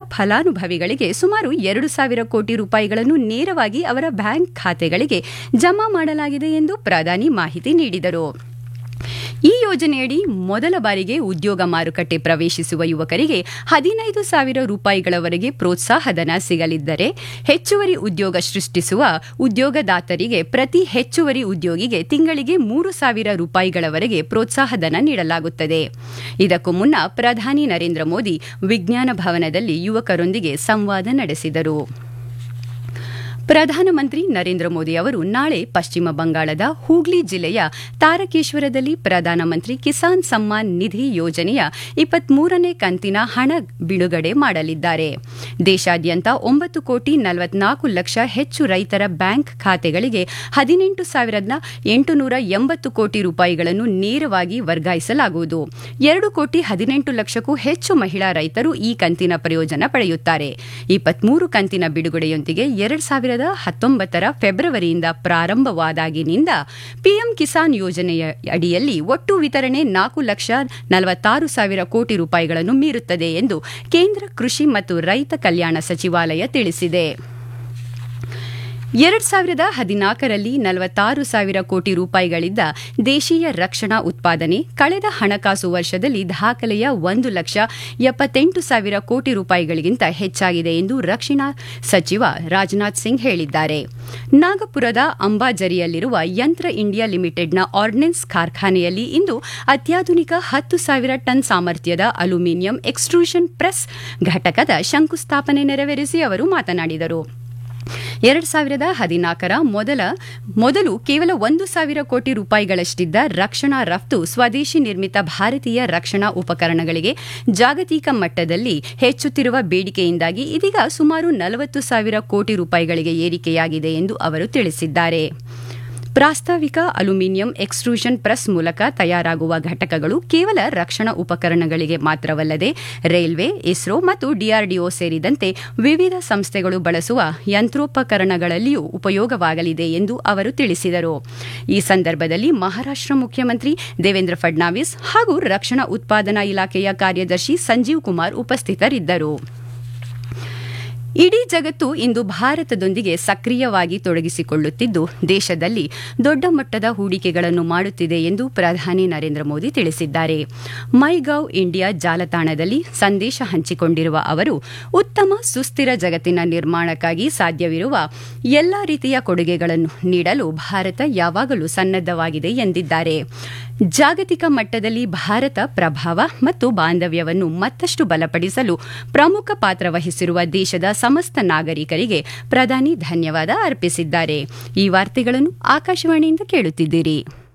ಫಲಾನುಭವಿಗಳಿಗೆ ಸುಮಾರು ಎರಡು ಸಾವಿರ ಕೋಟಿ ರೂಪಾಯಿಗಳನ್ನು ನೇರವಾಗಿ ಅವರ ಬ್ಯಾಂಕ್ ಖಾತೆಗಳಿಗೆ ಜಮಾ ಮಾಡಲಾಗಿದೆ ಎಂದು ಪ್ರಧಾನಿ ಮಾಹಿತಿ ನೀಡಿದರು ಈ ಯೋಜನೆಯಡಿ ಮೊದಲ ಬಾರಿಗೆ ಉದ್ಯೋಗ ಮಾರುಕಟ್ಟೆ ಪ್ರವೇಶಿಸುವ ಯುವಕರಿಗೆ ಹದಿನೈದು ಸಾವಿರ ರೂಪಾಯಿಗಳವರೆಗೆ ಪ್ರೋತ್ಸಾಹಧನ ಸಿಗಲಿದ್ದರೆ ಹೆಚ್ಚುವರಿ ಉದ್ಯೋಗ ಸೃಷ್ಟಿಸುವ ಉದ್ಯೋಗದಾತರಿಗೆ ಪ್ರತಿ ಹೆಚ್ಚುವರಿ ಉದ್ಯೋಗಿಗೆ ತಿಂಗಳಿಗೆ ಮೂರು ಸಾವಿರ ರೂಪಾಯಿಗಳವರೆಗೆ ಪ್ರೋತ್ಸಾಹಧನ ನೀಡಲಾಗುತ್ತದೆ ಇದಕ್ಕೂ ಮುನ್ನ ಪ್ರಧಾನಿ ನರೇಂದ್ರ ಮೋದಿ ವಿಜ್ಞಾನ ಭವನದಲ್ಲಿ ಯುವಕರೊಂದಿಗೆ ಸಂವಾದ ನಡೆಸಿದರು ಪ್ರಧಾನಮಂತ್ರಿ ನರೇಂದ್ರ ಮೋದಿ ಅವರು ನಾಳೆ ಪಶ್ಚಿಮ ಬಂಗಾಳದ ಹೂಗ್ಲಿ ಜಿಲ್ಲೆಯ ತಾರಕೇಶ್ವರದಲ್ಲಿ ಪ್ರಧಾನಮಂತ್ರಿ ಕಿಸಾನ್ ಸಮ್ಮಾನ್ ನಿಧಿ ಯೋಜನೆಯ ಇಪ್ಪತ್ಮೂರನೇ ಕಂತಿನ ಹಣ ಬಿಡುಗಡೆ ಮಾಡಲಿದ್ದಾರೆ ದೇಶಾದ್ಯಂತ ಒಂಬತ್ತು ಕೋಟಿ ನಲವತ್ನಾಲ್ಕು ಲಕ್ಷ ಹೆಚ್ಚು ರೈತರ ಬ್ಯಾಂಕ್ ಖಾತೆಗಳಿಗೆ ಹದಿನೆಂಟು ಸಾವಿರದ ಎಂಟುನೂರ ಎಂಬತ್ತು ಕೋಟಿ ರೂಪಾಯಿಗಳನ್ನು ನೇರವಾಗಿ ವರ್ಗಾಯಿಸಲಾಗುವುದು ಎರಡು ಕೋಟಿ ಹದಿನೆಂಟು ಲಕ್ಷಕ್ಕೂ ಹೆಚ್ಚು ಮಹಿಳಾ ರೈತರು ಈ ಕಂತಿನ ಪ್ರಯೋಜನ ಪಡೆಯುತ್ತಾರೆ ಇಪ್ಪತ್ಮೂರು ಕಂತಿನ ಬಿಡುಗಡೆಯೊಂದಿಗೆ ಎರಡು ಸಾವಿರದ ಹತ್ತೊಂಬತ್ತರ ಫೆಬ್ರವರಿಯಿಂದ ಪ್ರಾರಂಭವಾದಾಗಿನಿಂದ ಪಿಎಂ ಕಿಸಾನ್ ಯೋಜನೆಯ ಅಡಿಯಲ್ಲಿ ಒಟ್ಟು ವಿತರಣೆ ನಾಲ್ಕು ಲಕ್ಷ ನಲವತ್ತಾರು ಸಾವಿರ ಕೋಟಿ ರೂಪಾಯಿಗಳನ್ನು ಮೀರುತ್ತದೆ ಎಂದು ಕೇಂದ್ರ ಕೃಷಿ ಮತ್ತು ರೈತ ಕಲ್ಯಾಣ ಸಚಿವಾಲಯ ತಿಳಿಸಿದೆ ಎರಡ್ ಸಾವಿರದ ಹದಿನಾಲ್ಕರಲ್ಲಿ ನಲವತ್ತಾರು ಸಾವಿರ ಕೋಟಿ ರೂಪಾಯಿಗಳಿದ್ದ ದೇಶೀಯ ರಕ್ಷಣಾ ಉತ್ಪಾದನೆ ಕಳೆದ ಹಣಕಾಸು ವರ್ಷದಲ್ಲಿ ದಾಖಲೆಯ ಒಂದು ಲಕ್ಷ ಎಪ್ಪತ್ತೆಂಟು ಸಾವಿರ ಕೋಟಿ ರೂಪಾಯಿಗಳಿಗಿಂತ ಹೆಚ್ಚಾಗಿದೆ ಎಂದು ರಕ್ಷಣಾ ಸಚಿವ ರಾಜನಾಥ್ ಸಿಂಗ್ ಹೇಳಿದ್ದಾರೆ ನಾಗಪುರದ ಅಂಬಾಜರಿಯಲ್ಲಿರುವ ಯಂತ್ರ ಇಂಡಿಯಾ ಲಿಮಿಟೆಡ್ನ ಆರ್ಡಿನೆನ್ಸ್ ಕಾರ್ಖಾನೆಯಲ್ಲಿ ಇಂದು ಅತ್ಯಾಧುನಿಕ ಹತ್ತು ಸಾವಿರ ಟನ್ ಸಾಮರ್ಥ್ಯದ ಅಲ್ಯೂಮಿನಿಯಂ ಎಕ್ಸ್ಟ್ರೂಷನ್ ಪ್ರೆಸ್ ಘಟಕದ ಶಂಕುಸ್ಥಾಪನೆ ನೆರವೇರಿಸಿ ಅವರು ಮಾತನಾಡಿದರು ಎರಡ್ ಸಾವಿರದ ಹದಿನಾಲ್ಕರ ಮೊದಲ ಮೊದಲು ಕೇವಲ ಒಂದು ಸಾವಿರ ಕೋಟಿ ರೂಪಾಯಿಗಳಷ್ಟಿದ್ದ ರಕ್ಷಣಾ ರಫ್ತು ಸ್ವದೇಶಿ ನಿರ್ಮಿತ ಭಾರತೀಯ ರಕ್ಷಣಾ ಉಪಕರಣಗಳಿಗೆ ಜಾಗತಿಕ ಮಟ್ಟದಲ್ಲಿ ಹೆಚ್ಚುತ್ತಿರುವ ಬೇಡಿಕೆಯಿಂದಾಗಿ ಇದೀಗ ಸುಮಾರು ನಲವತ್ತು ಸಾವಿರ ಕೋಟಿ ರೂಪಾಯಿಗಳಿಗೆ ಏರಿಕೆಯಾಗಿದೆ ಎಂದು ಅವರು ತಿಳಿಸಿದ್ದಾರೆ ಪ್ರಾಸ್ತಾವಿಕ ಅಲ್ಯೂಮಿನಿಯಂ ಎಕ್ಸ್ಟ್ರೂಷನ್ ಪ್ರೆಸ್ ಮೂಲಕ ತಯಾರಾಗುವ ಘಟಕಗಳು ಕೇವಲ ರಕ್ಷಣಾ ಉಪಕರಣಗಳಿಗೆ ಮಾತ್ರವಲ್ಲದೆ ರೈಲ್ವೆ ಇಸ್ರೋ ಮತ್ತು ಡಿಆರ್ಡಿಒ ಸೇರಿದಂತೆ ವಿವಿಧ ಸಂಸ್ಥೆಗಳು ಬಳಸುವ ಯಂತ್ರೋಪಕರಣಗಳಲ್ಲಿಯೂ ಉಪಯೋಗವಾಗಲಿದೆ ಎಂದು ಅವರು ತಿಳಿಸಿದರು ಈ ಸಂದರ್ಭದಲ್ಲಿ ಮಹಾರಾಷ್ಟ್ರ ಮುಖ್ಯಮಂತ್ರಿ ದೇವೇಂದ್ರ ಫಡ್ನಾವಿಸ್ ಹಾಗೂ ರಕ್ಷಣಾ ಉತ್ಪಾದನಾ ಇಲಾಖೆಯ ಕಾರ್ಯದರ್ಶಿ ಸಂಜೀವ್ ಕುಮಾರ್ ಉಪಸ್ಥಿತರಿದ್ದರು ಇಡೀ ಜಗತ್ತು ಇಂದು ಭಾರತದೊಂದಿಗೆ ಸಕ್ರಿಯವಾಗಿ ತೊಡಗಿಸಿಕೊಳ್ಳುತ್ತಿದ್ದು ದೇಶದಲ್ಲಿ ದೊಡ್ಡ ಮಟ್ಟದ ಹೂಡಿಕೆಗಳನ್ನು ಮಾಡುತ್ತಿದೆ ಎಂದು ಪ್ರಧಾನಿ ನರೇಂದ್ರ ಮೋದಿ ತಿಳಿಸಿದ್ದಾರೆ ಮೈ ಗವ್ ಇಂಡಿಯಾ ಜಾಲತಾಣದಲ್ಲಿ ಸಂದೇಶ ಹಂಚಿಕೊಂಡಿರುವ ಅವರು ಉತ್ತಮ ಸುಸ್ಥಿರ ಜಗತ್ತಿನ ನಿರ್ಮಾಣಕ್ಕಾಗಿ ಸಾಧ್ಯವಿರುವ ಎಲ್ಲಾ ರೀತಿಯ ಕೊಡುಗೆಗಳನ್ನು ನೀಡಲು ಭಾರತ ಯಾವಾಗಲೂ ಸನ್ನದ್ದವಾಗಿದೆ ಎಂದಿದ್ದಾರೆ ಜಾಗತಿಕ ಮಟ್ಟದಲ್ಲಿ ಭಾರತ ಪ್ರಭಾವ ಮತ್ತು ಬಾಂಧವ್ಯವನ್ನು ಮತ್ತಷ್ಟು ಬಲಪಡಿಸಲು ಪ್ರಮುಖ ಪಾತ್ರ ವಹಿಸಿರುವ ದೇಶದ ಸಮಸ್ತ ನಾಗರಿಕರಿಗೆ ಪ್ರಧಾನಿ ಧನ್ಯವಾದ ಅರ್ಪಿಸಿದ್ದಾರೆ ಈ ವಾರ್ತೆಗಳನ್ನು ಆಕಾಶವಾಣಿಯಿಂದ ಕೇಳುತ್ತಿದ್ದೀರಿ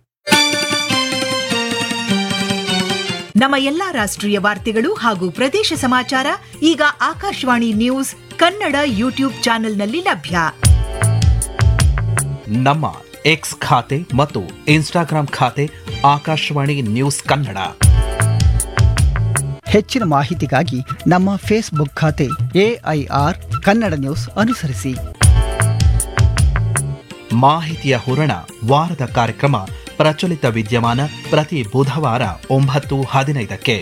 ನಮ್ಮ ಎಲ್ಲಾ ರಾಷ್ಟ್ರೀಯ ವಾರ್ತೆಗಳು ಹಾಗೂ ಪ್ರದೇಶ ಸಮಾಚಾರ ಈಗ ಆಕಾಶವಾಣಿ ನ್ಯೂಸ್ ಕನ್ನಡ ಯೂಟ್ಯೂಬ್ ಚಾನೆಲ್ನಲ್ಲಿ ಲಭ್ಯ ನಮ್ಮ ಎಕ್ಸ್ ಖಾತೆ ಮತ್ತು ಇನ್ಸ್ಟಾಗ್ರಾಂ ಖಾತೆ ಆಕಾಶವಾಣಿ ನ್ಯೂಸ್ ಕನ್ನಡ ಹೆಚ್ಚಿನ ಮಾಹಿತಿಗಾಗಿ ನಮ್ಮ ಫೇಸ್ಬುಕ್ ಖಾತೆ ಎಐಆರ್ ಕನ್ನಡ ನ್ಯೂಸ್ ಅನುಸರಿಸಿ ಮಾಹಿತಿಯ ಹೂರಣ ವಾರದ ಕಾರ್ಯಕ್ರಮ ಪ್ರಚಲಿತ ವಿದ್ಯಮಾನ ಪ್ರತಿ ಬುಧವಾರ ಒಂಬತ್ತು ಹದಿನೈದಕ್ಕೆ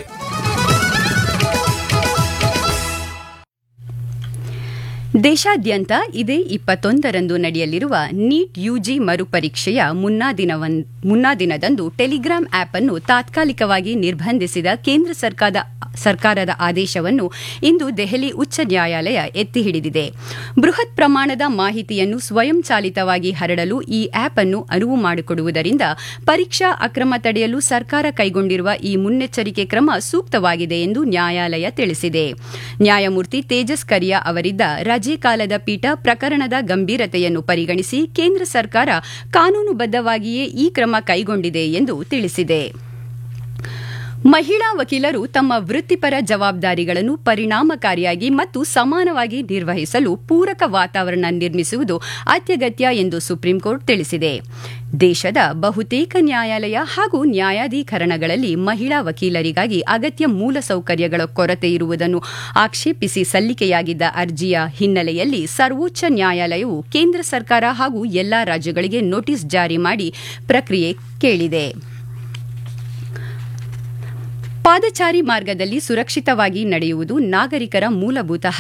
ದೇಶಾದ್ಯಂತ ಇದೇ ಇಪ್ಪತ್ತೊಂದರಂದು ನಡೆಯಲಿರುವ ನೀಟ್ ಯುಜಿ ಮರುಪರೀಕ್ಷೆಯ ಮುನ್ನಾ ದಿನವನ್ ಮುನ್ನಾ ದಿನದಂದು ಟೆಲಿಗ್ರಾಂ ಆಪ್ ಅನ್ನು ತಾತ್ಕಾಲಿಕವಾಗಿ ನಿರ್ಬಂಧಿಸಿದ ಕೇಂದ್ರ ಸರ್ಕಾರದ ಸರ್ಕಾರದ ಆದೇಶವನ್ನು ಇಂದು ದೆಹಲಿ ಉಚ್ಚ ನ್ಯಾಯಾಲಯ ಎತ್ತಿ ಹಿಡಿದಿದೆ ಬೃಹತ್ ಪ್ರಮಾಣದ ಮಾಹಿತಿಯನ್ನು ಸ್ವಯಂಚಾಲಿತವಾಗಿ ಹರಡಲು ಈ ಆಪ್ ಅನ್ನು ಅನುವು ಮಾಡಿಕೊಡುವುದರಿಂದ ಪರೀಕ್ಷಾ ಅಕ್ರಮ ತಡೆಯಲು ಸರ್ಕಾರ ಕೈಗೊಂಡಿರುವ ಈ ಮುನ್ನೆಚ್ಚರಿಕೆ ಕ್ರಮ ಸೂಕ್ತವಾಗಿದೆ ಎಂದು ನ್ಯಾಯಾಲಯ ತಿಳಿಸಿದೆ ನ್ಯಾಯಮೂರ್ತಿ ತೇಜಸ್ ಕರಿಯಾ ಅವರಿದ್ದ ರಜೆ ಕಾಲದ ಪೀಠ ಪ್ರಕರಣದ ಗಂಭೀರತೆಯನ್ನು ಪರಿಗಣಿಸಿ ಕೇಂದ್ರ ಸರ್ಕಾರ ಕಾನೂನುಬದ್ಧವಾಗಿಯೇ ಈ ಕ್ರಮ ಕೈಗೊಂಡಿದೆ ಎಂದು ತಿಳಿಸಿದೆ ಮಹಿಳಾ ವಕೀಲರು ತಮ್ಮ ವೃತ್ತಿಪರ ಜವಾಬ್ದಾರಿಗಳನ್ನು ಪರಿಣಾಮಕಾರಿಯಾಗಿ ಮತ್ತು ಸಮಾನವಾಗಿ ನಿರ್ವಹಿಸಲು ಪೂರಕ ವಾತಾವರಣ ನಿರ್ಮಿಸುವುದು ಅತ್ಯಗತ್ಯ ಎಂದು ಸುಪ್ರೀಂಕೋರ್ಟ್ ತಿಳಿಸಿದೆ ದೇಶದ ಬಹುತೇಕ ನ್ಯಾಯಾಲಯ ಹಾಗೂ ನ್ಯಾಯಾಧೀಕರಣಗಳಲ್ಲಿ ಮಹಿಳಾ ವಕೀಲರಿಗಾಗಿ ಅಗತ್ಯ ಮೂಲಸೌಕರ್ಯಗಳ ಕೊರತೆ ಇರುವುದನ್ನು ಆಕ್ಷೇಪಿಸಿ ಸಲ್ಲಿಕೆಯಾಗಿದ್ದ ಅರ್ಜಿಯ ಹಿನ್ನೆಲೆಯಲ್ಲಿ ಸರ್ವೋಚ್ಚ ನ್ಯಾಯಾಲಯವು ಕೇಂದ್ರ ಸರ್ಕಾರ ಹಾಗೂ ಎಲ್ಲಾ ರಾಜ್ಯಗಳಿಗೆ ನೋಟಿಸ್ ಜಾರಿ ಮಾಡಿ ಪ್ರಕ್ರಿಯೆ ಕೇಳಿದೆ ಪಾದಚಾರಿ ಮಾರ್ಗದಲ್ಲಿ ಸುರಕ್ಷಿತವಾಗಿ ನಡೆಯುವುದು ನಾಗರಿಕರ ಮೂಲಭೂತ